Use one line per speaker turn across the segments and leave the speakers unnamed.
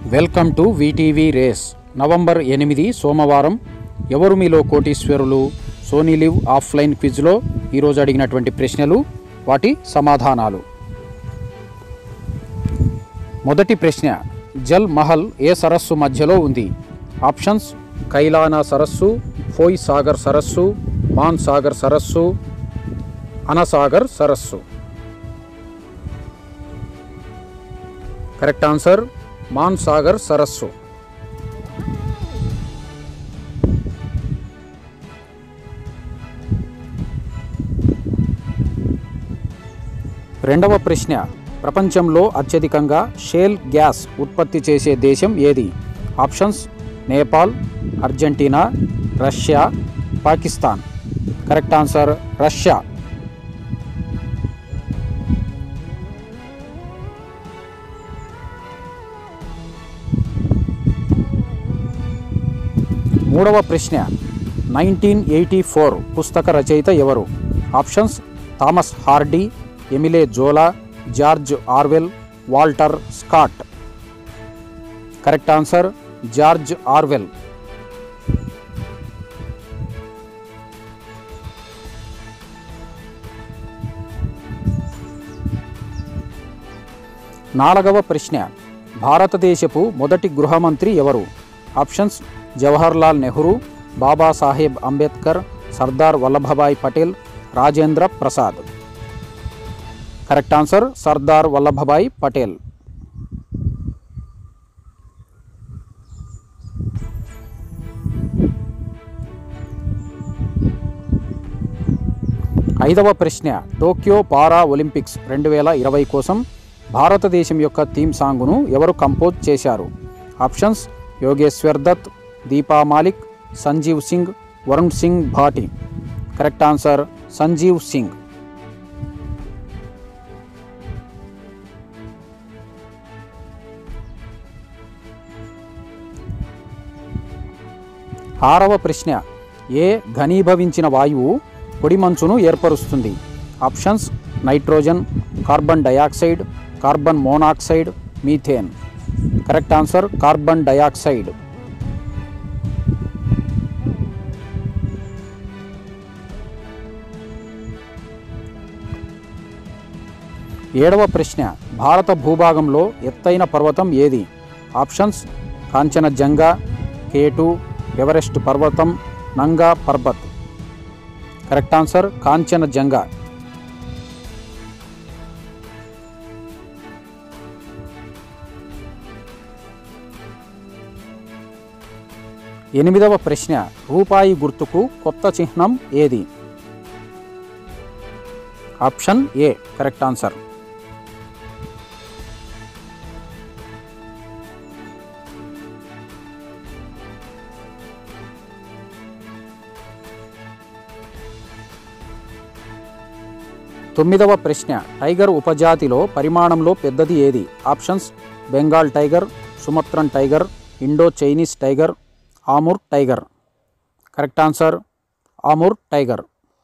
welcome to VTV race November ఎనిమిది సోమవారం ఎవరు మీలో కోటీశ్వరులు సోనీ లివ్ ఆఫ్లైన్ క్విజ్లో ఈరోజు అడిగినటువంటి ప్రశ్నలు వాటి సమాధానాలు మొదటి ప్రశ్న జల్ మహల్ ఏ సరస్సు మధ్యలో ఉంది ఆప్షన్స్ కైలానా సరస్సు ఫోయ్ సాగర్ సరస్సు మాన్ సాగర్ సరస్సు అనసాగర్ సరస్సు కరెక్ట్ ఆన్సర్ మాన్ సాగర్ సరస్సు రెండవ ప్రశ్న ప్రపంచంలో అత్యధికంగా షేల్ గ్యాస్ ఉత్పత్తి చేసే దేశం ఏది options Nepal Argentina Russia Pakistan correct answer Russia మూడవ ప్రశ్న నైన్టీన్ ఎయిటీ ఫోర్ పుస్తక రచయిత ఎవరు options Thomas Hardy Emile Zola George Orwell Walter Scott correct answer George Orwell నాలుగవ ప్రశ్న భారతదేశపు మొదటి గృహమంత్రి ఎవరు options Jawaharlal Nehru Babasaheb Ambedkar Sardar Vallabhbhai Patel Rajendra Prasad correct answer Sardar Vallabhbhai Patel ఐదవ ప్రశ్న టోక్యో పారా ఒలింపిక్స్ రెండు వేల ఇరవై కోసం భారతదేశం యొక్క థీమ్ సాంగ్ను ఎవరు కంపోజ్ చేశారు options Yogeshwar Dutt Deepa Malik Sanjeev Singh Varun Singh Bhati correct answer Sanjeev Singh ఆరవ ప్రశ్న ఏ ఘనీభవించిన వాయువు పొడి మంచును ఏర్పరుస్తుంది options nitrogen carbon dioxide carbon monoxide methane correct answer carbon dioxide ఏడవ ప్రశ్న భారత భూభాగంలో ఎత్తైన పర్వతం ఏది ఆప్షన్స్ కాంచనజంగా కేటు ఎవరెస్ట్ పర్వతం నంగా పర్వత్ కరెక్ట్ ఆన్సర్ కాంచనజంగా ఎనిమిదవ ప్రశ్న రూపాయి గుర్తుకు కొత్త చిహ్నం ఏది ఆప్షన్ ఏ కరెక్ట్ ఆన్సర్ తొమ్మిదవ ప్రశ్న టైగర్ ఉపజాతిలో పరిమాణంలో పెద్దది ఏది options Bengal tiger Sumatran tiger Indo Chinese tiger Amur tiger correct answer Amur tiger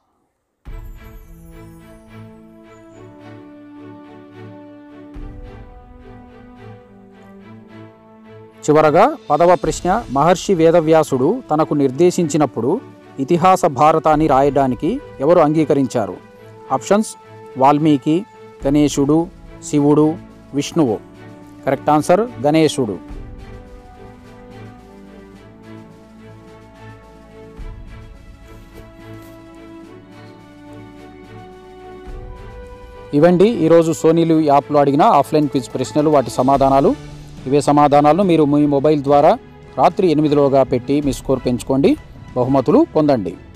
చివరగా పదవ ప్రశ్న మహర్షి వేదవ్యాసుడు తనకు నిర్దేశించినప్పుడు ఇతిహాస భారతాన్ని రాయడానికి ఎవరు అంగీకరించారు ఆప్షన్స్ వాల్మీకి గణేశుడు శివుడు విష్ణువు కరెక్ట్ ఆన్సర్ గణేశుడు ఇవండి ఈరోజు సోనీలు యాప్లో అడిగిన ఆఫ్లైన్ క్విజ్ ప్రశ్నలు వాటి సమాధానాలు ఇవే సమాధానాలను మీరు మీ మొబైల్ ద్వారా రాత్రి ఎనిమిదిలోగా పెట్టి మీ స్కోర్ పెంచుకోండి బహుమతులు పొందండి